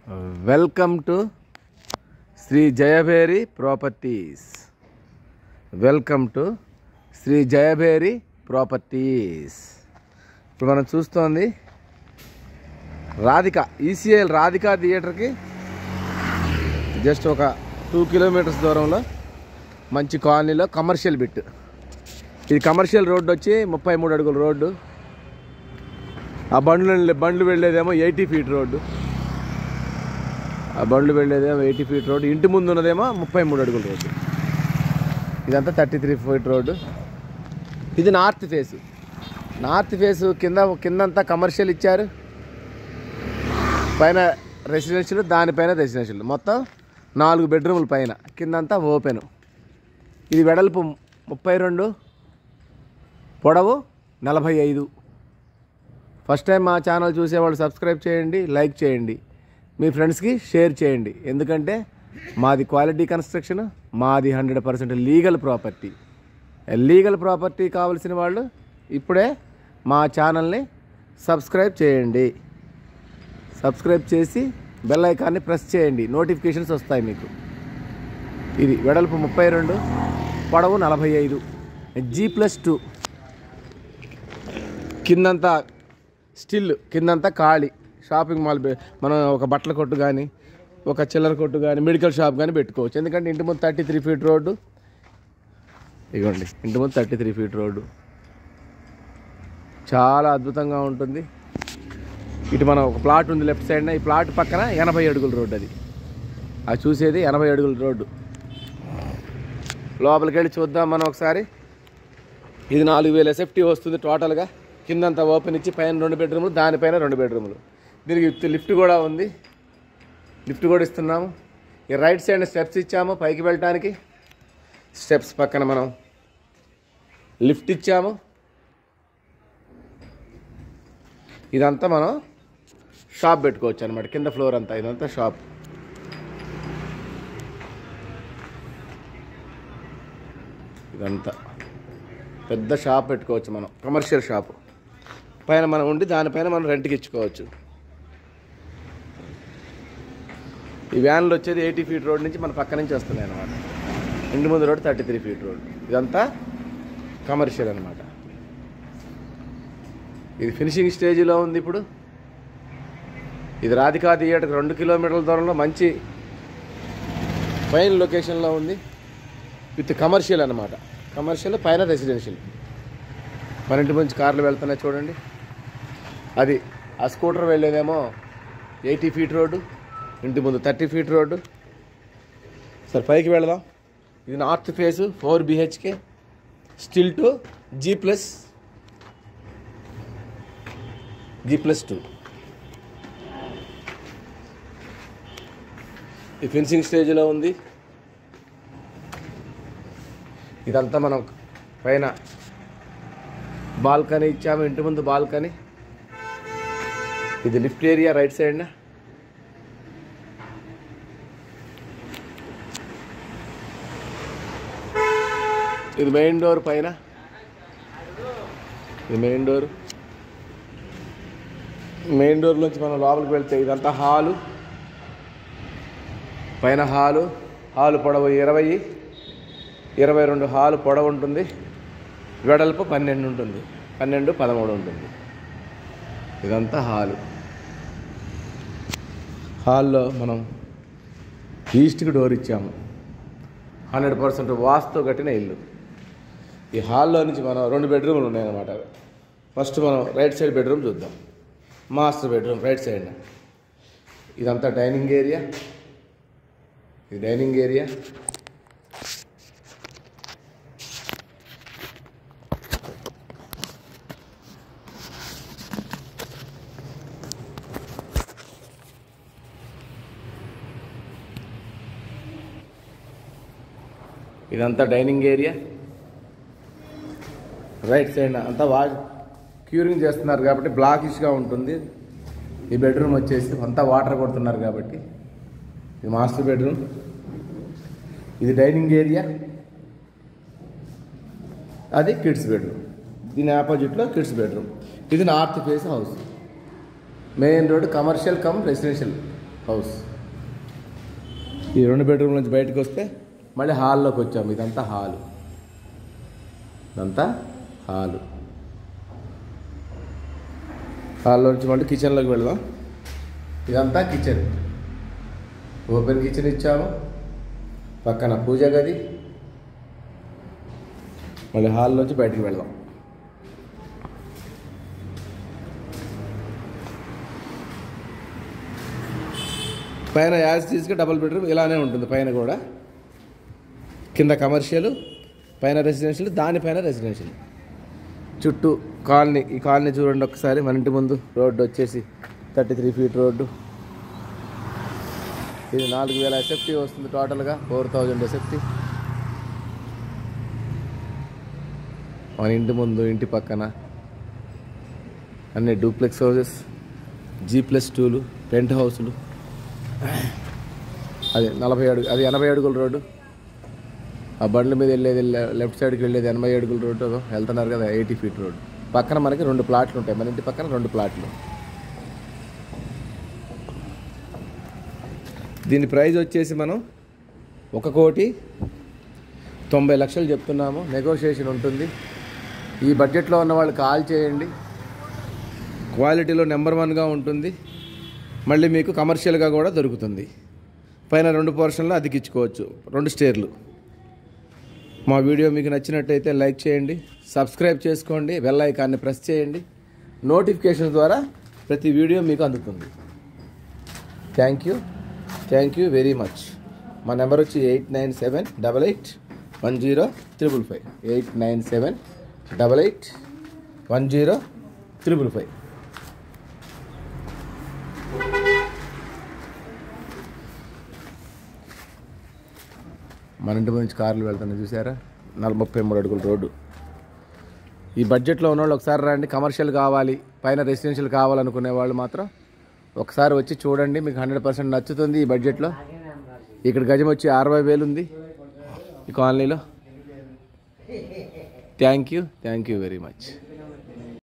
welcome to Shri Jayabheri properties welcome to Shri Jayabheri properties ఇప్పుడు మనం చూస్తోంది రాధిక ఈసీఎల్ రాధిక థియేటర్కి జస్ట్ ఒక టూ కిలోమీటర్స్ దూరంలో మంచి కాలనీలో కమర్షియల్ బిట్ ఇది కమర్షియల్ రోడ్డు వచ్చి ముప్పై మూడు అడుగుల రోడ్డు ఆ బండ్లు బండ్లు వెళ్ళేదేమో ఎయిటీ ఫీట్ రోడ్డు ఆ బండ్లు వెళ్ళేదేమో ఎయిటీ ఫీట్ రోడ్డు ఇంటి ముందు ఉన్నదేమో ముప్పై మూడు అడుగుల రోడ్డు ఇదంతా థర్టీ త్రీ ఫీట్ రోడ్డు ఇది నార్త్ ఫేస్ నార్త్ ఫేస్ కింద కిందంతా కమర్షియల్ ఇచ్చారు పైన రెసిడెన్షియల్ దానిపైన రెసిడెన్షియల్ మొత్తం నాలుగు బెడ్రూముల పైన కిందంతా ఓపెన్ ఇది వెడల్పు ముప్పై రెండు పొడవు నలభై ఐదు ఫస్ట్ టైం మా ఛానల్ చూసేవాళ్ళు సబ్స్క్రైబ్ చేయండి లైక్ చేయండి మీ ఫ్రెండ్స్కి షేర్ చేయండి ఎందుకంటే మాది క్వాలిటీ కన్స్ట్రక్షన్ మాది hundred percent legal property legal property కావాల్సిన వాళ్ళు ఇప్పుడే మా ఛానల్ని సబ్స్క్రైబ్ చేయండి సబ్స్క్రైబ్ చేసి బెల్ ఐకాన్ని ప్రెస్ చేయండి నోటిఫికేషన్స్ వస్తాయి మీకు ఇది వెడల్పు ముప్పై రెండు పొడవు నలభై ఐదు జీ ప్లస్ టూ కిందంతా స్టిల్ కిందంతా ఖాళీ షాపింగ్ మాల్ పె- మనం ఒక బట్టల కొట్టు కానీ ఒక చిల్లర కొట్టు కానీ మెడికల్ షాప్ కానీ పెట్టుకోవచ్చు ఎందుకంటే ఇంటి ముందు థర్టీ త్రీ ఫీట్ రోడ్డు ఇగోండి ఇంటి ముందు థర్టీ త్రీ ఫీట్ రోడ్డు చాలా అద్భుతంగా ఉంటుంది ఇటు మనం ఒక ప్లాట్ ఉంది లెఫ్ట్ సైడ్న ఈ ప్లాట్ పక్కన ఎనభై అడుగుల రోడ్డు అది అది చూసేది ఎనభై అడుగుల రోడ్డు లోపలికి వెళ్ళి చూద్దాం మనం ఒకసారి ఇది నాలుగు వేల ఎస్ఎఫ్టీ వస్తుంది టోటల్గా కిందంతా ఓపెన్ ఇచ్చి పైన రెండు బెడ్రూములు దానిపైన రెండు బెడ్రూములు దీనికి విత్ లిఫ్ట్ కూడా ఉంది లిఫ్ట్ కూడా ఇస్తున్నాము ఈ రైట్ సైడ్ స్టెప్స్ ఇచ్చాము పైకి వెళ్ళటానికి స్టెప్స్ పక్కన మనం లిఫ్ట్ ఇచ్చాము ఇదంతా మనం షాప్ పెట్టుకోవచ్చు అనమాట కింద ఫ్లోర్ అంతా ఇదంతా షాప్ ఇదంతా పెద్ద షాప్ పెట్టుకోవచ్చు మనం కమర్షియల్ షాప్ పైన మనం ఉండి దానిపైన మనం రెంట్కి ఇచ్చుకోవచ్చు ఈ వ్యాన్లు వచ్చేది ఎయిటీ ఫీట్ రోడ్ నుంచి మన పక్క నుంచి వస్తున్నాయి అనమాట ఇంటి ముందు road thirty three feet road ఇదంతా కమర్షియల్ అనమాట ఇది ఫినిషింగ్ స్టేజ్లో ఉంది ఇప్పుడు ఇది రాధికా థియేటర్కి రెండు కిలోమీటర్ల దూరంలో మంచి ఫైన్ లొకేషన్లో ఉంది విత్ కమర్షియల్ అనమాట కమర్షియల్ పైన రెసిడెన్షియల్ మన ఇంటి నుంచి కార్లు వెళ్తున్నాయి చూడండి అది ఆ స్కూటర్ వెళ్ళేదేమో ఎయిటీ ఫీట్ రోడ్డు ఇంటి ముందు థర్టీ ఫీట్ రోడ్డు సరే పైకి వెళదాం ఇది north face four BHK stilt to G plus G plus two ఈ ఫినిషింగ్ స్టేజ్లో ఉంది ఇదంతా మనం పైన బాల్కనీ ఇచ్చాము ఇంటి ముందు బాల్కనీ ఇది లిఫ్ట్ ఏరియా రైట్ సైడ్న ఇది మెయిన్ డోర్ పైన ఇది మెయిన్ డోర్ మెయిన్ డోర్ నుంచి మనం లోపలికి వెళ్తే ఇదంతా హాలు పైన హాలు హాలు పొడవు ఇరవై ఇరవై రెండు హాలు పొడవు ఉంటుంది వెడల్పు పన్నెండు ఉంటుంది పన్నెండు పదమూడు ఉంటుంది ఇదంతా హాలు హాల్లో మనం ఈస్ట్కి డోర్ ఇచ్చాము హండ్రెడ్ పర్సెంట్ వాస్తు కట్టిన ఇల్లు ఈ హాల్లో నుంచి మనం రెండు బెడ్రూమ్లు ఉన్నాయన్నమాట ఫస్ట్ మనం రైట్ సైడ్ బెడ్రూమ్ చూద్దాం మాస్టర్ బెడ్రూమ్ రైట్ సైడ్ ఇదంతా డైనింగ్ ఏరియా ఇది డైనింగ్ ఏరియా ఇదంతా డైనింగ్ ఏరియా రైట్ సైడ్ అంతా వా క్యూరింగ్ చేస్తున్నారు కాబట్టి బ్లాకిష్గా ఉంటుంది ఈ బెడ్రూమ్ వచ్చేసి అంతా వాటర్ కొడుతున్నారు కాబట్టి ఇది మాస్టర్ బెడ్రూమ్ ఇది డైనింగ్ ఏరియా అది కిడ్స్ బెడ్రూమ్ దీని ఆపోజిట్లో కిడ్స్ బెడ్రూమ్ ఇది north face house main road commercial cum residential house ఈ రెండు బెడ్రూమ్ నుంచి బయటకు వస్తే మళ్ళీ హాల్లోకి వచ్చాము ఇదంతా హాలు ఇదంతా హాలు హాల్లో నుంచి మళ్ళీ కిచెన్లోకి వెళ్దాం ఇదంతా కిచెన్ ఓపెన్ కిచెన్ ఇచ్చాము పక్కన పూజ గది మళ్ళీ హాల్లోంచి బయటికి వెళ్దాం పైన యాజ్ తీసుకు డబుల్ బెడ్రూమ్ ఇలానే ఉంటుంది పైన కూడా కింద కమర్షియల్ పైన రెసిడెన్షియల్ దానిపైన రెసిడెన్షియల్ చుట్టూ కాలనీ ఈ కాలనీ చూడండి ఒకసారి మన ఇంటి ముందు రోడ్డు వచ్చేసి థర్టీ త్రీ ఫీట్ రోడ్డు ఇది నాలుగు వేల ఎస్ఎఫ్టీ వస్తుంది టోటల్గా ఫోర్ థౌజండ్ ఎస్ఎఫ్టీ మన ఇంటి ముందు ఇంటి పక్కన అన్ని డూప్లెక్స్ హౌసెస్ జీ ప్లస్ టూలు పెంట్ హౌసులు అది నలభై అడుగు అది ఎనభై అడుగుల రోడ్డు ఆ బండ్ల మీద వెళ్ళేది లె- లెఫ్ట్ సైడ్కి వెళ్ళేది ఎనభై అడుగుల రోడ్డు అదో వెళ్తున్నారు కదా ఎయిటీ ఫీట్ రోడ్డు పక్కన మనకి రెండు ప్లాట్లు ఉంటాయి మన ఇంటి పక్కన రెండు ప్లాట్లు దీని ప్రైస్ వచ్చేసి మనం ఒక కోటి తొంభై లక్షలు చెప్తున్నాము నెగోషియేషన్ ఉంటుంది ఈ బడ్జెట్లో ఉన్న వాళ్ళు కాల్ చేయండి క్వాలిటీలో నెంబర్ వన్గా ఉంటుంది మళ్ళీ మీకు కమర్షియల్గా కూడా దొరుకుతుంది పైన రెండు పోర్షన్లు అతికించుకోవచ్చు రెండు స్టేర్లు మా వీడియో మీకు నచ్చినట్టయితే లైక్ చేయండి సబ్స్క్రైబ్ చేసుకోండి బెల్ ఐకాన్ని ప్రెస్ చేయండి నోటిఫికేషన్ ద్వారా ప్రతి వీడియో మీకు అందుతుంది thank you thank you very much మా నెంబర్ వచ్చి eight nine seven double eight one zero triple five eight nine seven double eight one zero triple five మన ఇంటి నుంచి కార్లు వెళ్తున్నాయి చూసారా నలభై ముప్పై మూడు అడుగుల రోడ్డు ఈ బడ్జెట్లో ఉన్న వాళ్ళు ఒకసారి రండి కమర్షియల్ కావాలి పైన రెసిడెన్షియల్ కావాలనుకునే వాళ్ళు మాత్రం ఒకసారి వచ్చి చూడండి మీకు హండ్రెడ్ పర్సెంట్ నచ్చుతుంది ఈ బడ్జెట్లో ఇక్కడ గజం వచ్చి అరవై వేలు ఉంది ఈ కాలనీలో thank you thank you very much